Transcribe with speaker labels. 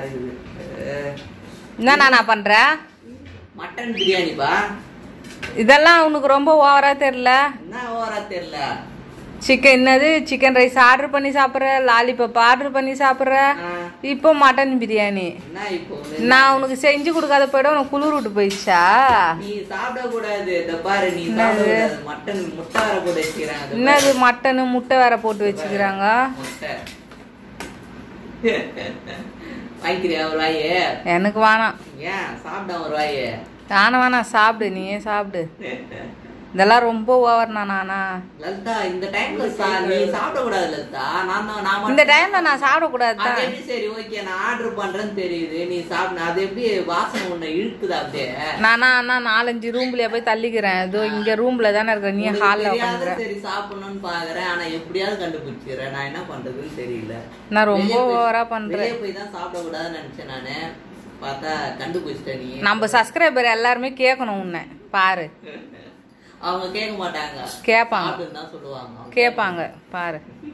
Speaker 1: இருக்குது அஹ்,
Speaker 2: என்ன நான் பண்றேன்
Speaker 1: மட்டன் பிரியாணிப்பா
Speaker 2: இதெல்லாம் உனக்கு ரொம்ப ஓவரா தெரியல
Speaker 1: என்ன ஓவரா தெரியல
Speaker 2: சிக்கன் என்னது சிக்கன் ரைஸ் ஆர்டர் பண்ணி சாப்பிட்ற லாலிபப் ஆர்டர் பண்ணி சாப்பிட்ற
Speaker 1: ஆ,
Speaker 2: இப்போ மட்டன் பிரியாணி
Speaker 1: என்ன இப்போ உனக்கு?
Speaker 2: நான் உனக்கு செஞ்சு கொடுக்காத போயிட உனக்கு குளிர் விட்டு போயிடுச்சா
Speaker 1: நீ சாப்பிட கூடாது இந்த பாரு நீ சாப்பிட கூடாது மட்டன் முட்டை வர கூட வச்சுக்கிறாங்க இந்த
Speaker 2: என்னது மட்டனு முட்டை வேற போட்டு வச்சுக்கிறாங்க
Speaker 1: முட்டை வாங்கிக்கிறியா ஒரு வாயே
Speaker 2: எனக்கு வேணாம்
Speaker 1: ஏன் சாப்பிட்டா ஒரு வாயே
Speaker 2: வேணாம் வேணாம் சாப்பிடு நீயே சாப்பிடு இதெல்லாம் ரொம்ப ஓவர் நானா
Speaker 1: லலிதா இந்த டைம்ல நீ சாப்பிட கூடாது லலிதா நான் தான் நான்
Speaker 2: இந்த
Speaker 1: மட்டும்
Speaker 2: டைம்ல நான் சாப்பிடக்கூடாது
Speaker 1: அது
Speaker 2: தான்
Speaker 1: எப்படி சரி ஓகே நான் ஆர்டர் பண்றேன்னு தெரியுது நீ சாப்பிட அது எப்படி வாசனை உன்னை இழுக்குது அப்படியே
Speaker 2: நானா அண்ணா நாலஞ்சு ரூம்லயே போய் தள்ளிக்கிறேன் இதோ இங்க ரூம்ல தானே இருக்க நீ
Speaker 1: உனக்கு
Speaker 2: ஹால்ல
Speaker 1: தெரியாத
Speaker 2: உட்காந்துற
Speaker 1: சரி சாப்பிடணும்னு பாக்குறேன் ஆனா எப்படியாவது கண்டுபிடிச்சிடுறேன் நான் என்ன பண்றதுன்னு தெரியல
Speaker 2: நான் ரொம்ப
Speaker 1: வெளிய போய்-
Speaker 2: ஓவரா பண்றேன்
Speaker 1: வெளிய போய் தான் சாப்பிட கூடாதுன்னு நினைச்சேன் நானு பார்த்தா கண்டுபிடிச்சிட்ட நீ
Speaker 2: நம்ம சப்ஸ்கிரைபர் எல்லாருமே கேட்கணும் உன்னை பாரு
Speaker 1: அவங்க கேட்க மாட்டாங்க
Speaker 2: கேட்பாங்க
Speaker 1: சாப்பிடுன்னு தான் சொல்லுவாங்க
Speaker 2: கேட்பாங்க பாரு